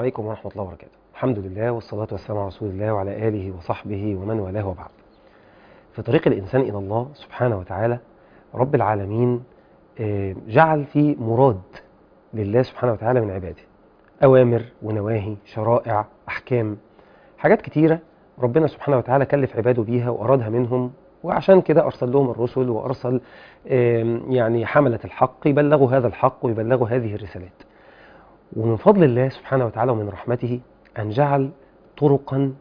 عليكم ورحمة الله وبركاته الحمد لله والصلاة والسلام على رسول الله وعلى آله وصحبه ومن والاه وبعد في طريق الإنسان إلى الله سبحانه وتعالى رب العالمين آه، جعل في مراد لله سبحانه وتعالى من عباده أوامر ونواهي شرائع أحكام حاجات كتيرة ربنا سبحانه وتعالى كلف عباده بيها وأرادها منهم وعشان كده أرسل لهم الرسل وأرسل آم، يعني حملة الحق يبلغوا هذا الحق ويبلغوا هذه الرسالات ومن فضل الله سبحانه وتعالى ومن رحمته أن جعل طرقا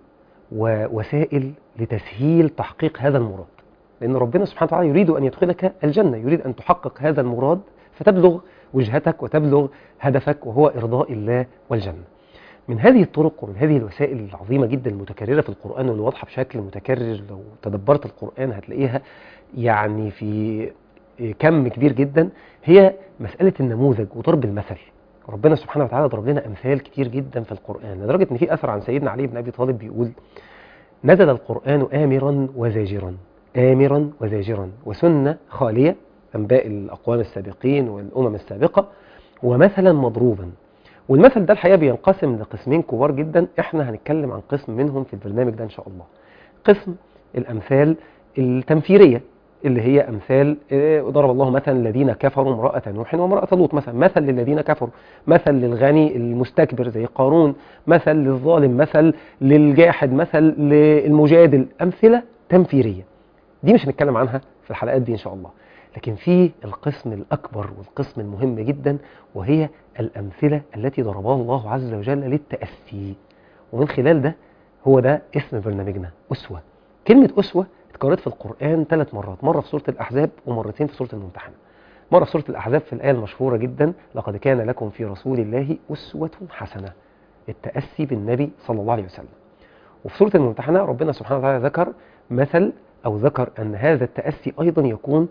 ووسائل لتسهيل تحقيق هذا المراد لأن ربنا سبحانه وتعالى يريد أن يدخلك الجنة يريد أن تحقق هذا المراد فتبلغ وجهتك وتبلغ هدفك وهو إرضاء الله والجنة من هذه الطرق ومن هذه الوسائل العظيمة جدا المتكررة في القرآن واللي واضحة بشكل متكرر لو تدبرت القرآن هتلاقيها يعني في كم كبير جدا هي مسألة النموذج وضرب المثل ربنا سبحانه وتعالى ضرب لنا أمثال كتير جدا في القرآن لدرجة إن في أثر عن سيدنا علي بن أبي طالب بيقول نزل القرآن آمرا وزاجرا آمرا وزاجرا وسنة خالية أنباء الأقوام السابقين والأمم السابقة ومثلا مضروبا والمثل ده الحقيقة بينقسم لقسمين كبار جدا احنا هنتكلم عن قسم منهم في البرنامج ده إن شاء الله قسم الأمثال التنفيرية اللي هي أمثال آه، ضرب الله مثلا الذين كفروا امرأة نوح وامرأة لوط مثلا مثل للذين كفروا مثل للغني المستكبر زي قارون مثل للظالم مثل للجاحد مثل للمجادل أمثلة تنفيرية دي مش هنتكلم عنها في الحلقات دي إن شاء الله لكن في القسم الأكبر والقسم المهم جدا وهي الأمثلة التي ضربها الله عز وجل للتأسي ومن خلال ده هو ده اسم برنامجنا أسوة كلمة أسوة اتكررت في القرآن ثلاث مرات مرة في سورة الأحزاب ومرتين في سورة الممتحنة مرة في سورة الأحزاب في الآية المشهورة جدا لقد كان لكم في رسول الله أسوة حسنة التأسي بالنبي صلى الله عليه وسلم وفي سورة الممتحنة ربنا سبحانه وتعالى ذكر مثل أو ذكر أن هذا التأسي أيضا يكون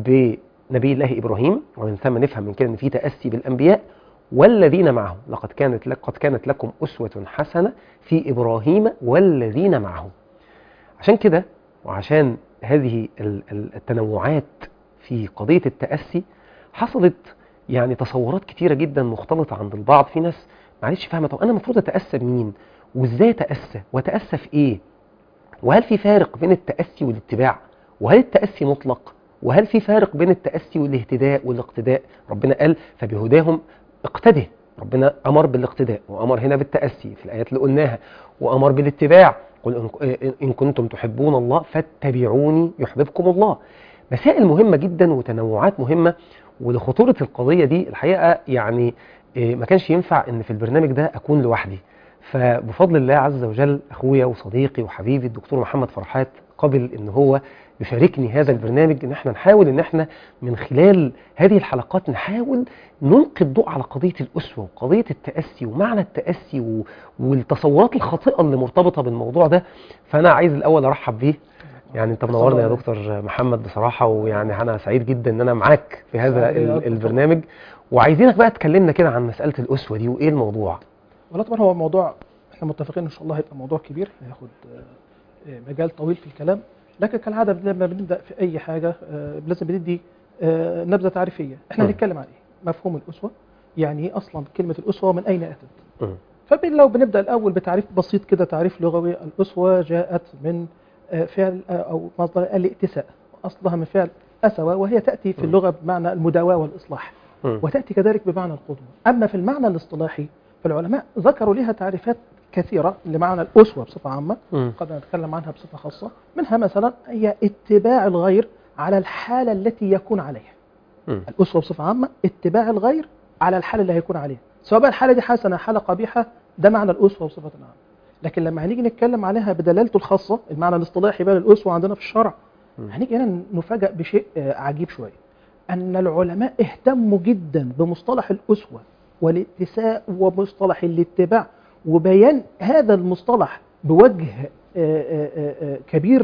بنبي الله إبراهيم ومن ثم نفهم من كده أن في تأسي بالأنبياء والذين معه لقد كانت لك قد كانت لكم أسوة حسنة في إبراهيم والذين معه عشان كده وعشان هذه ال- ال- التنوعات في قضية التأسي حصلت يعني تصورات كتيرة جدا مختلطة عند البعض في ناس معلش فاهمة طب أنا المفروض أتأسى بمين وإزاي أتأسى وأتأسى في إيه وهل في فارق بين التأسي والاتباع وهل التأسي مطلق وهل في فارق بين التأسي والاهتداء والاقتداء ربنا قال فبهداهم اقتده ربنا أمر بالاقتداء وأمر هنا بالتأسي في الآيات اللي قلناها وأمر بالاتباع قل إن- إن كنتم تحبون الله فاتبعوني يحببكم الله مسائل مهمة جدا وتنوعات مهمة ولخطورة القضية دي الحقيقة يعني إيه، ما كانش ينفع ان في البرنامج ده اكون لوحدي فبفضل الله عز وجل اخويا وصديقي وحبيبي الدكتور محمد فرحات قبل ان هو يشاركني هذا البرنامج ان احنا نحاول ان احنا من خلال هذه الحلقات نحاول نلقي الضوء على قضية الأسوة وقضية التأسي ومعنى التأسي و... والتصورات الخاطئة اللي مرتبطة بالموضوع ده فأنا عايز الأول أرحب بيه يعني انت منورنا يا دكتور محمد بصراحة ويعني أنا سعيد جدا إن أنا معاك في هذا سعيد يا ال- دكتور. البرنامج وعايزينك بقى تكلمنا كده عن مسألة الأسوة دي وإيه الموضوع والله طبعا هو موضوع احنا متفقين ان شاء الله هيبقى موضوع كبير هياخد آه، آه، مجال طويل في الكلام لكن كالعاده لما بنبدا في اي حاجه آه، لازم بندي آه، نبذه تعريفيه احنا م. هنتكلم عن ايه مفهوم الاسوه يعني ايه اصلا كلمه الاسوه ومن اين اتت مم. فبين لو بنبدا الاول بتعريف بسيط كده تعريف لغوي الاسوه جاءت من آه، فعل آه، او مصدر الائتساء اصلها من فعل اسوى وهي تاتي في م. اللغه بمعنى المداواه والاصلاح مم. وتأتي كذلك بمعنى القدوة أما في المعنى الاصطلاحي فالعلماء ذكروا لها تعريفات كثيرة لمعنى الأسوة بصفة عامة مم. قد نتكلم عنها بصفة خاصة منها مثلا هي اتباع الغير على الحالة التي يكون عليها مم. الأسوة بصفة عامة اتباع الغير على الحالة اللي هيكون عليها سواء بقى الحالة دي حسنة حالة قبيحة ده معنى الأسوة بصفة عامة لكن لما هنيجي نتكلم عليها بدلالته الخاصة المعنى الاصطلاحي بقى للأسوة عندنا في الشرع مم. هنيجي هنا نفاجأ بشيء آه، عجيب شوية أن العلماء اهتموا جدا بمصطلح الأسوة والاتساء ومصطلح الاتباع وبيان هذا المصطلح بوجه آه، آه، آه، آه، كبير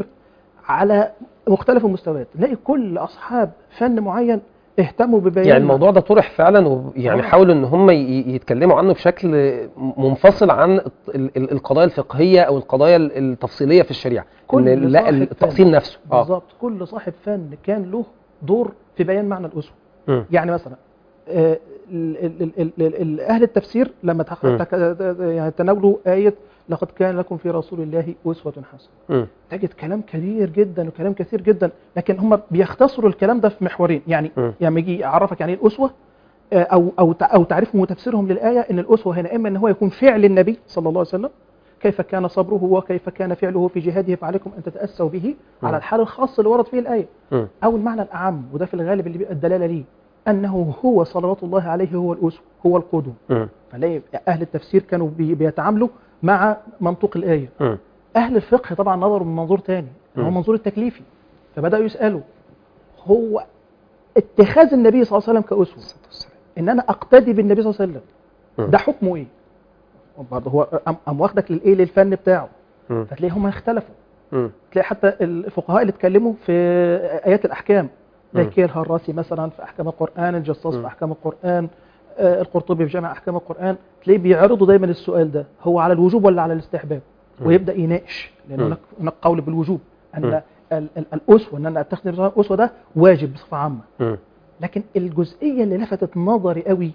على مختلف المستويات نلاقي كل أصحاب فن معين اهتموا ببيان يعني الموضوع ده طرح فعلا ويعني آه. حاولوا ان هم ي- يتكلموا عنه بشكل منفصل عن ال- ال- القضايا الفقهيه او القضايا ال- التفصيليه في الشريعه كل إن لا صاحب التفصيل فن. نفسه اه بالظبط كل صاحب فن كان له دور في بيان معنى الأسوة مم. يعني مثلا آه، ال- ال- ال- ال- ال- اهل التفسير لما تح- مم. تك- يعني تناولوا ايه لقد كان لكم في رسول الله اسوه حسنه مم. تجد كلام كبير جدا وكلام كثير جدا لكن هم بيختصروا الكلام ده في محورين يعني مم. يعني يجي يعرفك يعني ايه الاسوه آه، او او تع- او تعريفهم وتفسيرهم للايه ان الاسوه هنا اما ان هو يكون فعل النبي صلى الله عليه وسلم كيف كان صبره وكيف كان فعله في جهاده فعليكم ان تتاسوا به مم. على الحال الخاص اللي ورد فيه الايه مم. او المعنى الاعم وده في الغالب اللي بيبقى الدلاله ليه انه هو صلوات الله عليه هو الاسوه هو القدوه مم. فلاقي اهل التفسير كانوا بي- بيتعاملوا مع منطوق الايه مم. اهل الفقه طبعا نظروا من منظور تاني هو مم. منظور التكليفي فبداوا يسالوا هو اتخاذ النبي صلى الله عليه وسلم كاسوه الصلاة والسلام. ان انا اقتدي بالنبي صلى الله عليه وسلم مم. ده حكمه ايه برضه هو أم- ام واخدك للايه للفن بتاعه مم. فتلاقي هم اختلفوا مم. تلاقي حتى الفقهاء اللي اتكلموا في ايات الاحكام زي مم. كير الهراسي مثلا في احكام القران الجصاص مم. في احكام القران آه، القرطبي في جامع احكام القران تلاقيه بيعرضوا دايما السؤال ده هو على الوجوب ولا على الاستحباب مم. ويبدا يناقش لان مم. هناك هناك قول بالوجوب مم. ان ال- ال- الاسوه ان انا اتخذ النبي صلى الله عليه وسلم اسوه ده واجب بصفه عامه مم. لكن الجزئيه اللي لفتت نظري قوي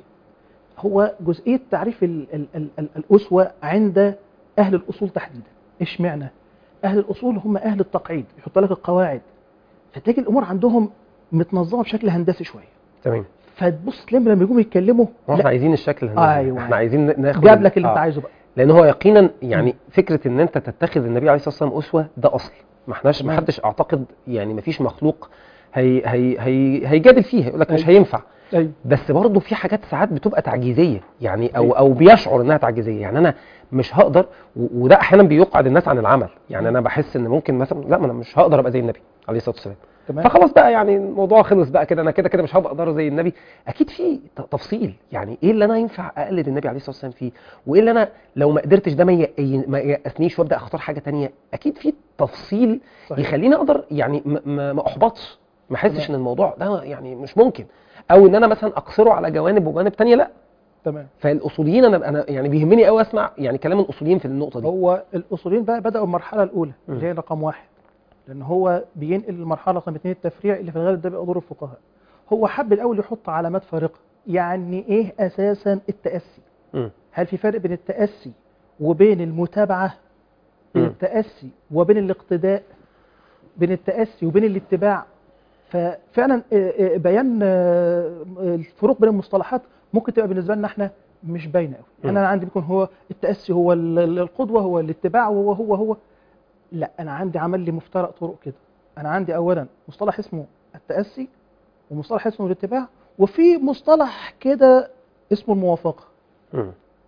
هو جزئيه تعريف ال ال ال ال الاسوه عند اهل الاصول تحديدا اشمعنى اهل الاصول هم اهل التقعيد يحط لك القواعد فتلاقي الامور عندهم متنظمه بشكل هندسي شويه تمام فتبص تلاقيهم لما يجوا يتكلموا هو احنا لا عايزين الشكل الهندسي أيوة. احنا عايزين ناخد جاب ال- لك اللي آه. انت عايزه بقى لان هو يقينا يعني فكره ان انت تتخذ النبي عليه الصلاه والسلام اسوه ده اصل ما احناش ما تمام. حدش اعتقد يعني ما فيش مخلوق هي هي هي هيجادل فيها يقول لك مش أيوة. هينفع ايوه بس برضه في حاجات ساعات بتبقى تعجيزيه يعني او أيوة. او بيشعر انها تعجيزيه يعني انا مش هقدر و- وده احيانا بيقعد الناس عن العمل يعني انا بحس ان ممكن مثلا لا ما انا مش هقدر ابقى زي النبي عليه الصلاه والسلام تمام فخلاص بقى يعني الموضوع خلص بقى كده انا كده كده مش هقدر زي النبي اكيد في ت- تفصيل يعني ايه اللي انا ينفع اقلد النبي عليه الصلاه والسلام فيه وايه اللي انا لو ما قدرتش ده ما ي- ما يأسنيش وابدا اختار حاجه تانية اكيد في تفصيل صحيح. يخليني اقدر يعني ما, ما, ما احبطش ما احسش تمام. ان الموضوع ده يعني مش ممكن او ان انا مثلا اقصره على جوانب وجوانب تانية لا تمام فالاصوليين انا انا يعني بيهمني قوي اسمع يعني كلام الاصوليين في النقطه دي هو الاصوليين بقى بداوا المرحله الاولى مم. اللي هي رقم واحد لان هو بينقل المرحله رقم اثنين التفريع اللي في الغالب ده بيبقى دور الفقهاء هو حب الاول يحط علامات فارقه يعني ايه اساسا التاسي مم. هل في فرق بين التاسي وبين المتابعه بين مم. التاسي وبين الاقتداء بين التاسي وبين الاتباع ففعلا آه، آه، بيان آه، الفروق بين المصطلحات ممكن تبقى بالنسبه لنا احنا مش باينه قوي مم. يعني انا عندي بيكون هو التاسي هو ال- ال- القدوه هو الاتباع وهو هو هو لا انا عندي عمل لي مفترق طرق كده انا عندي اولا مصطلح اسمه التاسي ومصطلح اسمه الاتباع وفي مصطلح كده اسمه الموافقه مم.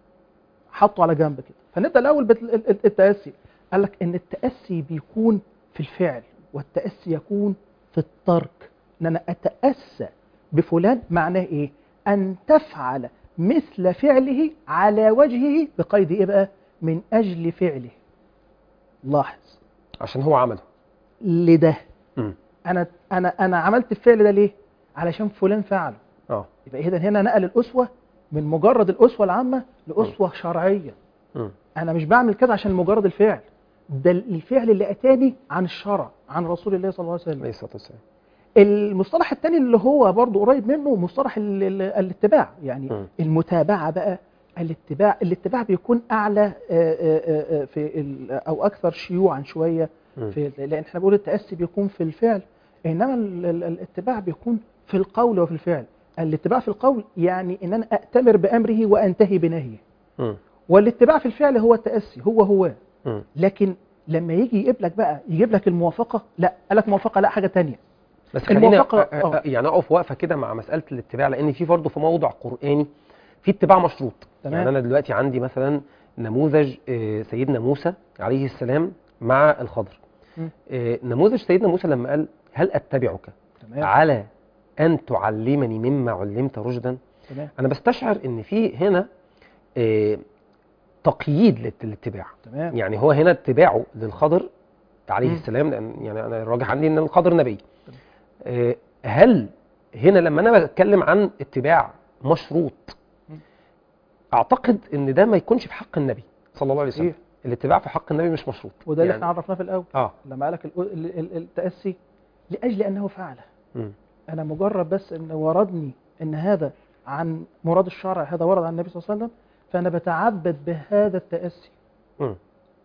حطه على جنب كده فنبدا الاول بالتاسي قال لك ان التاسي بيكون في الفعل والتاسي يكون في الترك ان انا اتاسى بفلان معناه ايه ان تفعل مثل فعله على وجهه بقيد ايه بقى من اجل فعله لاحظ عشان هو عمله لده مم. انا انا انا عملت الفعل ده ليه علشان فلان فعله اه يبقى اذا هنا نقل الاسوه من مجرد الاسوه العامه لاسوه شرعيه مم. انا مش بعمل كده عشان مجرد الفعل ده الفعل اللي اتاني عن الشرع عن رسول الله صلى الله عليه وسلم عليه الصلاه والسلام المصطلح الثاني اللي هو برضو قريب منه مصطلح ال- ال- الاتباع يعني مم. المتابعه بقى الاتباع الاتباع بيكون اعلى آه، آه، آه، في ال- او اكثر شيوعا شويه مم. في لان احنا بنقول التاسي بيكون في الفعل انما ال- ال- الاتباع بيكون في القول وفي الفعل الاتباع في القول يعني ان انا اتمر بامره وانتهي بنهيه مم. والاتباع في الفعل هو التاسي هو هو مم. لكن لما يجي يجيب لك بقى يجيب لك الموافقه لا قال لك موافقه لا حاجه تانية بس خلينا الموافقة- أ- أ- آه. يعني اقف وقفه كده مع مساله الاتباع لان في برضه في موضع قراني في اتباع مشروط تمام. يعني انا دلوقتي عندي مثلا نموذج آه، سيدنا موسى عليه السلام مع الخضر مم. آه، نموذج سيدنا موسى لما قال هل اتبعك تمام على ان تعلمني مما علمت رشدا تمام انا بستشعر ان في هنا آه، تقييد للت- للاتباع تمام يعني هو هنا اتباعه للخضر عليه مم. السلام لان يعني انا الراجح عندي ان الخضر نبي آه، هل هنا لما انا بتكلم عن اتباع مشروط مم. اعتقد ان ده ما يكونش في حق النبي صلى الله عليه وسلم صحيح. الاتباع في حق النبي مش مشروط وده اللي يعني احنا عرفناه في الاول اه لما قالك ال- ال- ال- التاسي لاجل انه فعله مم. انا مجرد بس ان وردني ان هذا عن مراد الشرع هذا ورد عن النبي صلى الله عليه وسلم فانا بتعبد بهذا التاسي مم.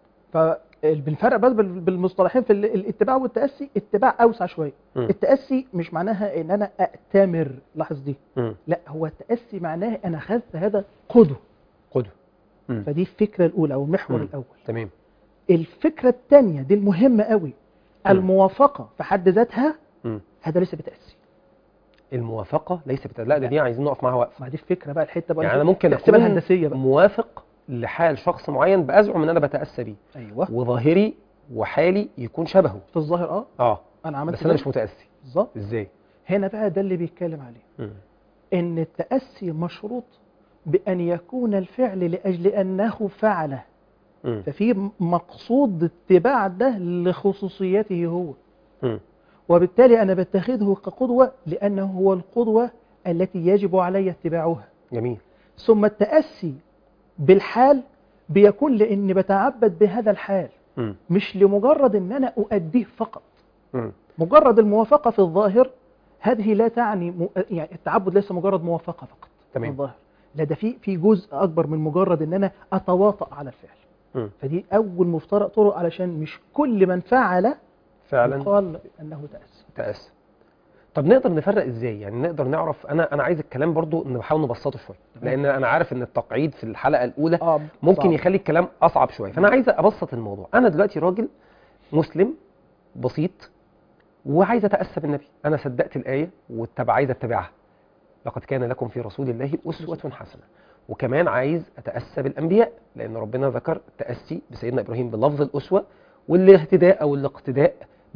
فبنفرق بس بال- بالمصطلحين في ال- الاتباع والتاسي اتباع اوسع شويه مم. التاسي مش معناها ان انا اتمر لاحظ دي مم. لا هو التاسي معناه انا اخذت هذا قدوه قدوة مم. فدي الفكره الاولى او المحور مم. الاول تمام الفكره الثانيه دي المهمه قوي مم. الموافقه في حد ذاتها مم. هذا ليس بتاسي الموافقة ليس بتا... لا ده دي عايزين نقف معاها وقفة ما دي الفكره بقى الحته بقى يعني أنا ممكن تحسبها أكون الهندسيه بقى موافق لحال شخص معين بأزعم إن أنا بتأسى بيه ايوه وظاهري وحالي يكون شبهه في الظاهر اه اه انا عملت بس أنا ده. مش متأسي بالظبط إزاي؟ هنا بقى ده اللي بيتكلم عليه مم. ان التاسي مشروط بان يكون الفعل لاجل انه فعله مم. ففي مقصود اتباع ده لخصوصيته هو مم. وبالتالي انا بتخذه كقدوه لانه هو القدوه التي يجب علي اتباعها جميل ثم التاسي بالحال بيكون لاني بتعبد بهذا الحال مم. مش لمجرد ان انا اؤديه فقط مم. مجرد الموافقه في الظاهر هذه لا تعني م... يعني التعبد ليس مجرد موافقه فقط في تمام الظاهر لا ده في في جزء اكبر من مجرد ان انا اتواطأ على الفعل مم. فدي اول مفترق طرق علشان مش كل من فعل فعلا يقال انه تاسى تأسى طب نقدر نفرق ازاي يعني نقدر نعرف انا انا عايز الكلام برضو نحاول نبسطه شويه تمام. لان انا عارف ان التقعيد في الحلقه الاولى اه ممكن صعب. يخلي الكلام اصعب شويه فانا عايز ابسط الموضوع انا دلوقتي راجل مسلم بسيط وعايز اتاسى بالنبي انا صدقت الايه واتبع عايز اتبعها لقد كان لكم في رسول الله اسوه حسنه وكمان عايز اتاسى بالانبياء لان ربنا ذكر التاسي بسيدنا ابراهيم بلفظ الاسوه والاهتداء او الاقتداء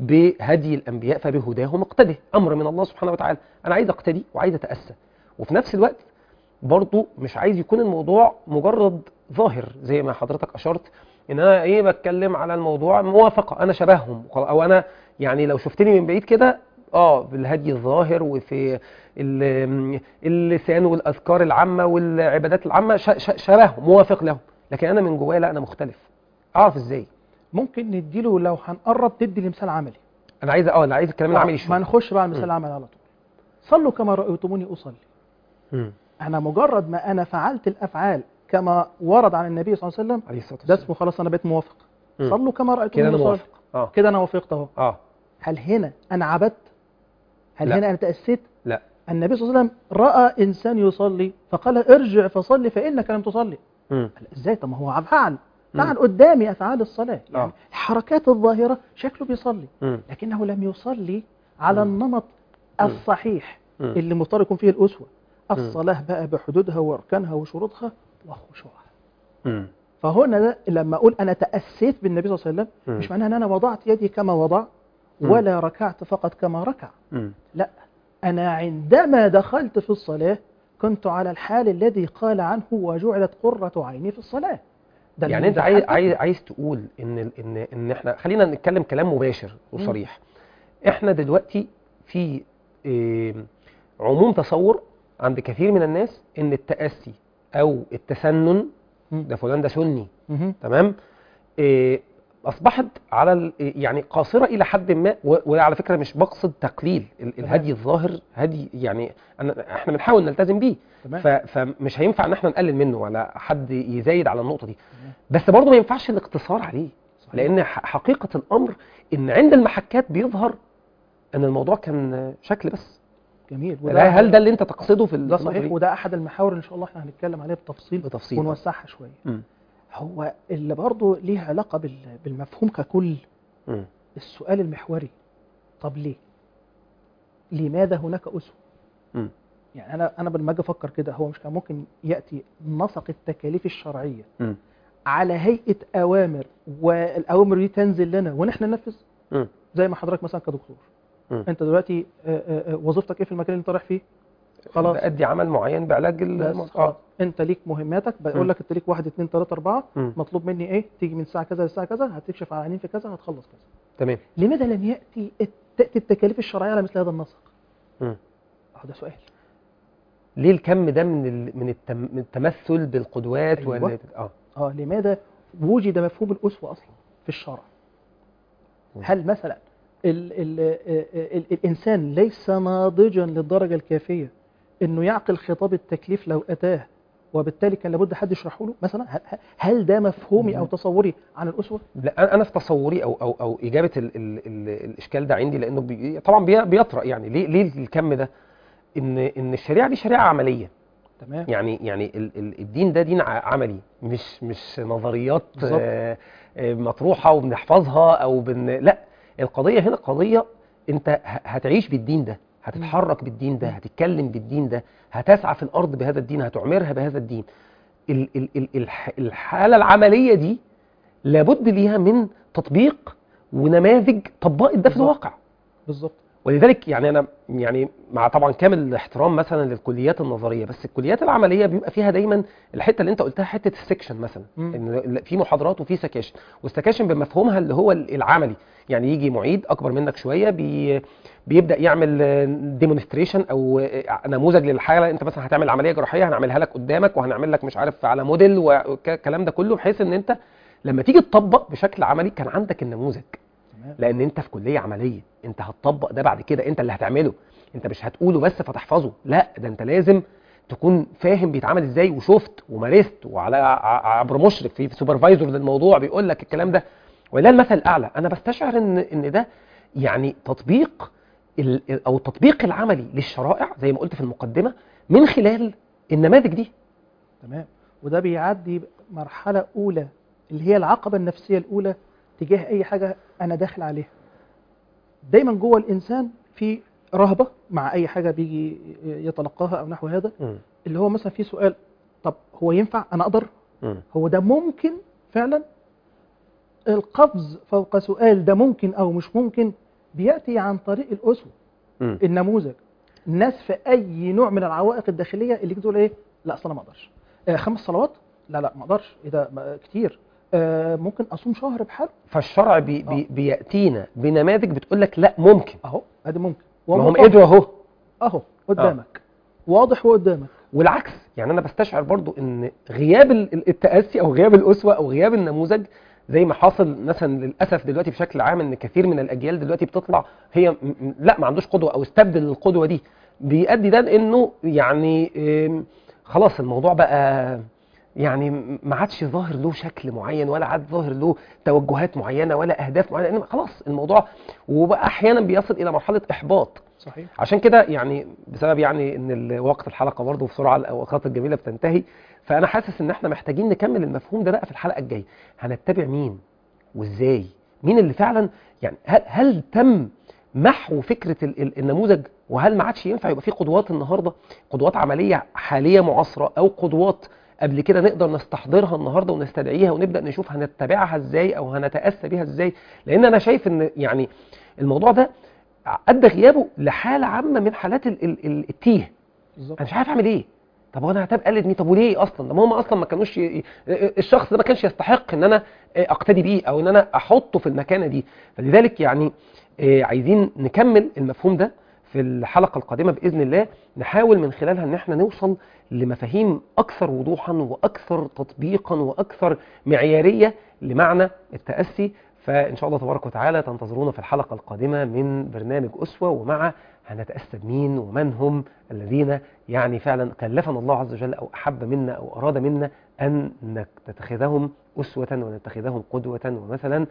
بهدي الانبياء فبهداهم اقتده امر من الله سبحانه وتعالى انا عايز اقتدي وعايز اتاسى وفي نفس الوقت برضو مش عايز يكون الموضوع مجرد ظاهر زي ما حضرتك اشرت ان انا ايه بتكلم على الموضوع موافقه انا شبههم وخلاص- او انا يعني لو شفتني من بعيد كده اه بالهدي الظاهر وفي ال- اللسان والاذكار العامه والعبادات العامه ش- ش- شبههم موافق لهم لكن انا من جوايا لا انا مختلف اعرف ازاي ممكن نديله لو هنقرب تدي لمثال عملي انا عايز اه انا عايز الكلام العملي ما شويه نخش بقى على المثال مم. العملي على طول صلوا كما رايتموني اصلي مم. انا مجرد ما انا فعلت الافعال كما ورد عن النبي صلى الله عليه وسلم عليه الصلاه ده والسلام اسمه خلاص انا بقيت موافق مم. صلوا كما كده رايتموني انا اصلي موافق اه كده انا وافقت اهو اه هل هنا انا عبدت هل لا. هنا انا تاسيت لا النبي صلى الله عليه وسلم راى انسان يصلي فقال ارجع فصلي فانك لم تصلي مم. قال ازاي طب ما هو فعل مم. فعل قدامي افعال الصلاه يعني آه. الحركات الظاهره شكله بيصلي مم. لكنه لم يصلي على مم. النمط مم. الصحيح مم. اللي مضطر يكون فيه الاسوه مم. الصلاه بقى بحدودها واركانها وشروطها وخشوعها مم. فهنا ده لما اقول انا تاسيت بالنبي صلى الله عليه وسلم مم. مش معناها ان انا وضعت يدي كما وضع مم. ولا ركعت فقط كما ركع مم. لا أنا عندما دخلت في الصلاة كنت على الحال الذي قال عنه وجعلت قرة عيني في الصلاة ده يعني اللي انت عايز ده عايز عايز تقول ان ال- ان ان احنا خلينا نتكلم كلام مباشر وصريح احنا دلوقتي في اه، عموم تصور عند كثير من الناس ان التاسي او التسنن مم. ده فلان ده سني مهم. تمام اه، اصبحت على ال- يعني قاصره الى حد ما و- وعلى فكره مش بقصد تقليل ال- تمام. الهدي الظاهر هدي يعني أنا احنا بنحاول نلتزم بيه تمام ف- فمش هينفع ان احنا نقلل منه ولا حد يزايد على النقطه دي تمام. بس برضه ما ينفعش الاقتصار عليه صحيح. لان ح- حقيقه الامر ان عند المحكات بيظهر ان الموضوع كان شكل بس جميل لا هل ده اللي انت تقصده في ده النقطة صحيح دي؟ وده أحد المحاور اللي إن شاء الله إحنا هنتكلم عليه بتفصيل بتفصيل ونوسعها شوية مم. هو اللي برضه ليه علاقة بال- بالمفهوم ككل مم. السؤال المحوري طب ليه؟ لماذا هناك أسوة؟ مم. يعني أنا أنا لما أجي أفكر كده هو مش كان ممكن يأتي نسق التكاليف الشرعية مم. على هيئة أوامر والأوامر دي تنزل لنا ونحن ننفذ مم. زي ما حضرتك مثلا كدكتور مم. أنت دلوقتي آه، آه، آه، وظيفتك إيه في المكان اللي أنت رايح فيه؟ خلاص بأدي عمل معين بعلاج ال بس خلاص أنت ليك مهماتك مم. بقول لك أنت ليك واحد اثنين ثلاثة أربعة مم. مطلوب مني إيه؟ تيجي من الساعة كذا للساعة كذا هتكشف على عينين في كذا هتخلص كذا تمام لماذا لم يأتي تأتي التكاليف الشرعية على مثل هذا النسق؟ مم. أهو ده سؤال ليه الكم ده من ال... من, التم... من التمثل بالقدوات أيوة. وال... اه اه لماذا وجد مفهوم الأسوة أصلا في الشرع مم. هل مثلا ال ال ال ال الإنسان ليس ناضجا للدرجة الكافية انه يعقل خطاب التكليف لو اتاه وبالتالي كان لابد حد يشرحه له مثلا هل- هل ده مفهومي او تصوري عن الاسوه لا أنا- انا في تصوري او او او اجابه ال ال ال الاشكال ده عندي لانه بي طبعا بي بيطرأ يعني ليه ليه الكم ده ان ان الشريعه دي شريعه عمليه تمام يعني يعني ال ال الدين ده دين ع- عملي مش مش نظريات بالظبط. آه، آه، مطروحه وبنحفظها او بن لا القضيه هنا قضيه انت ه- هتعيش بالدين ده هتتحرك بالدين ده هتتكلم بالدين ده هتسعى في الارض بهذا الدين هتعمرها بهذا الدين ال ال ال الح الحاله العمليه دي لابد ليها من تطبيق ونماذج طبقت ده في بالظبط. الواقع بالظبط ولذلك يعني انا يعني مع طبعا كامل الاحترام مثلا للكليات النظريه بس الكليات العمليه بيبقى فيها دايما الحته اللي انت قلتها حته السكشن مثلا مم. ان في محاضرات وفي سكاشن والسكاشن بمفهومها اللي هو العملي يعني يجي معيد اكبر منك شويه بي بيبدا يعمل ديمونستريشن او آه، نموذج للحاله انت مثلا هتعمل عمليه جراحيه هنعملها لك قدامك وهنعمل لك مش عارف على موديل والكلام ده كله بحيث ان انت لما تيجي تطبق بشكل عملي كان عندك النموذج تمام لان انت في كليه عمليه انت هتطبق ده بعد كده انت اللي هتعمله انت مش هتقوله بس فتحفظه لا ده انت لازم تكون فاهم بيتعمل ازاي وشفت ومارست وعلى ع- عبر مشرف في سوبرفايزر للموضوع بيقول لك الكلام ده ولله المثل الاعلى انا بستشعر ان ان ده يعني تطبيق ال- ال- او التطبيق العملي للشرائع زي ما قلت في المقدمه من خلال النماذج دي تمام وده بيعدي مرحله اولى اللي هي العقبه النفسيه الاولى تجاه اي حاجه انا داخل عليها دايما جوه الانسان في رهبه مع اي حاجه بيجي يتلقاها او نحو هذا مم. اللي هو مثلا في سؤال طب هو ينفع انا اقدر مم. هو ده ممكن فعلا القفز فوق سؤال ده ممكن او مش ممكن بياتي عن طريق الاسوه مم. النموذج الناس في اي نوع من العوائق الداخليه اللي تقول ايه لا اصل انا ما اقدرش آه خمس صلوات لا لا ما اقدرش ايه ده ما- كتير آه ممكن اصوم شهر بحاله فالشرع بي بي بياتينا بنماذج بتقول لك لا ممكن اهو ادي ممكن ما هم ومطبق. قدروا اهو اهو قدامك واضح وقدامك والعكس يعني انا بستشعر برضو ان غياب ال- ال- التاسي او غياب الاسوه او غياب النموذج زي ما حاصل مثلا للاسف دلوقتي بشكل عام ان كثير من الاجيال دلوقتي بتطلع هي م- م- لا ما عندوش قدوه او استبدل القدوه دي بيؤدي ده لانه يعني آم، خلاص الموضوع بقى يعني م- ما عادش ظاهر له شكل معين ولا عاد ظاهر له توجهات معينه ولا اهداف معينه لان خلاص الموضوع وبقى احيانا بيصل الى مرحله احباط صحيح عشان كده يعني بسبب يعني ان ال- وقت الحلقه برضه بسرعه الاوقات الجميله بتنتهي فانا حاسس ان احنا محتاجين نكمل المفهوم ده بقى في الحلقه الجايه هنتبع مين وازاي مين اللي فعلا يعني هل, هل تم محو فكره ال- ال- النموذج وهل ما عادش ينفع يبقى في قدوات النهارده قدوات عمليه حاليه معاصره او قدوات قبل كده نقدر نستحضرها النهارده ونستدعيها ونبدا نشوف هنتبعها ازاي او هنتاسى بيها ازاي لان انا شايف ان يعني الموضوع ده ادى غيابه لحاله عامه من حالات ال- ال- ال- التيه بالظبط انا مش عارف اعمل ايه طب وانا هتاب قلد مين طب وليه اصلا ده هم اصلا ما كانوش ي... الشخص ده ما كانش يستحق ان انا اقتدي بيه او ان انا احطه في المكانه دي فلذلك يعني آه، عايزين نكمل المفهوم ده في الحلقه القادمه باذن الله نحاول من خلالها ان احنا نوصل لمفاهيم اكثر وضوحا واكثر تطبيقا واكثر معياريه لمعنى التاسي فان شاء الله تبارك وتعالى تنتظرونا في الحلقه القادمه من برنامج اسوه ومع هنتاسى بمين ومن هم الذين يعني فعلا كلفنا الله عز وجل او احب منا او اراد منا ان نتخذهم اسوه ونتخذهم قدوه ومثلا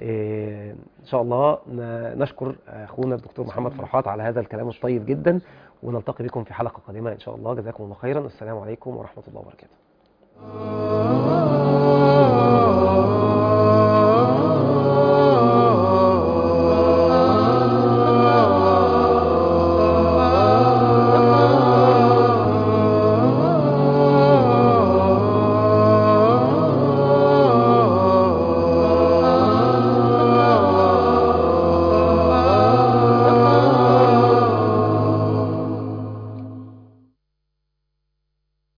إيه، ان شاء الله ن- نشكر اخونا الدكتور محمد فرحات على هذا الكلام الطيب جدا ونلتقي بكم في حلقه قادمه ان شاء الله جزاكم الله خيرا والسلام عليكم ورحمه الله وبركاته